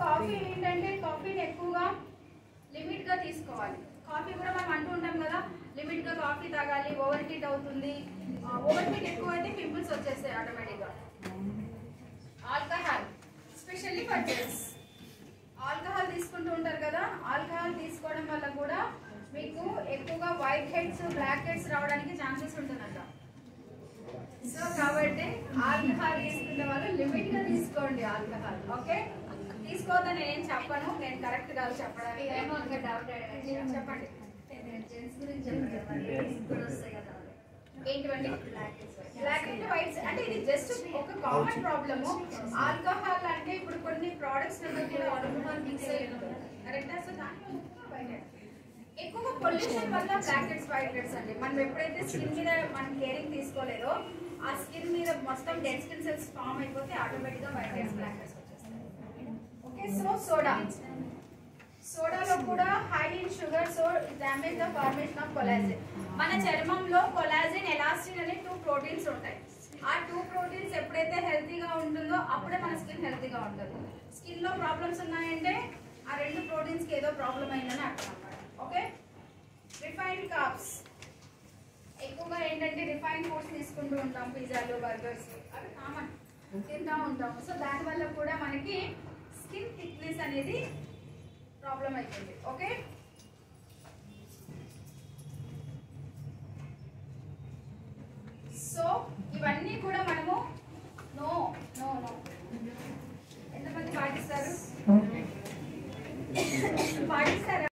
Coffee ఏంటంటే కాఫీని ఎక్కువగా లిమిట్ గా తీసుకోవాలి కాఫీ కూడా మనం అంటూ ఉంటాం కదా లిమిట్ గా కాఫీ తాగాలి ఓవర్ హీట్ అవుతుంది ఓవర్ హీట్ ఎక్కువ అయితే పింపుల్స్ వచ్చేస్తాయి ఆటోమేటిక్ గా alcohol specially for gents alcohol తీసుకుంటూ ఉంటారు కదా ఆల్కహాల్ తీసుకోవడం వల్ల కూడా మీకు ఎక్కువగా వైట్ హెడ్స్ బ్లాక్ హెడ్స్ రావడానికి ఛాన్సెస్ ఉంటుందంట సో కాబట్టి ఆల్కహాల్ తీసుకునే వాళ్ళు లిమిట్ గా తీసుకోండి ఆల్కహాల్ ఓకే తీసుకోవద్దని నేను చెప్పను నేను కరెక్ట్ కాదు చెప్పడానికి ఏమో ఇంకా డౌట్ చెప్పండి జెంట్స్ గురించి చెప్పారు మరి ఇప్పుడు వస్తాయి కదా ఏంటివండి బ్లాక్ అండ్ వైట్స్ అంటే ఇది జస్ట్ ఒక కామన్ ప్రాబ్లమ్ ఆల్కహాల్ అంటే ఇప్పుడు కొన్ని ప్రోడక్ట్స్ కూడా ఆల్కహాల్ మిక్స్ అయ్యి ఉంటుంది కరెక్టా సో దాంట్లో white heads. ఎక్కువగా పొల్యూషన్ వల్ల బ్లాక్ హెడ్స్ వైట్ హెడ్స్ అండి మనం ఎప్పుడైతే స్కిన్ మీద మనం కేరింగ్ తీసుకోలేదో ఆ స్కిన్ మీద మొత్తం డెడ్ స్కిన్ సెల్స్ ఫామ్ అయిపోతే ఆటోమేటిక్ గా వైట్ హెడ్స్ బ్లాక్ హెడ్స్ వచ్చేస్తాయి ఓకే సో సోడా సోడాలో కూడా high in sugar so damage the formation of collagen మన చర్మంలో కొలాజిన్ ఎలాస్టిన్ అనే టూ ప్రోటీన్స్ ఉంటాయి ఆ టూ ప్రోటీన్స్ ఎప్పుడైతే హెల్తీగా ఉంటుందో అప్పుడే మన స్కిన్ హెల్తీగా ఉంటుంది స్కిన్ లో ప్రాబ్లమ్స్ ఉన్నాయంటే ఆ రెండు ప్రోటీన్స్ కి ఏదో ప్రాబ్లం అయిందని అర్థం అన్నమాట ఓకే రిఫైన్డ్ కాప్స్ ఎక్కువగా ఏంటంటే రిఫైన్ ఫుడ్స్ తీసుకుంటూ ఉంటాం పిజ్జాలు బర్గర్స్ అవి కామన్ తింటా ఉంటాం సో దానివల్ల కూడా మనకి స్కిన్ థిక్నెస్ అనేది ప్రాబ్లం అయిపోయింది ఓకే సో ఇవన్నీ కూడా మన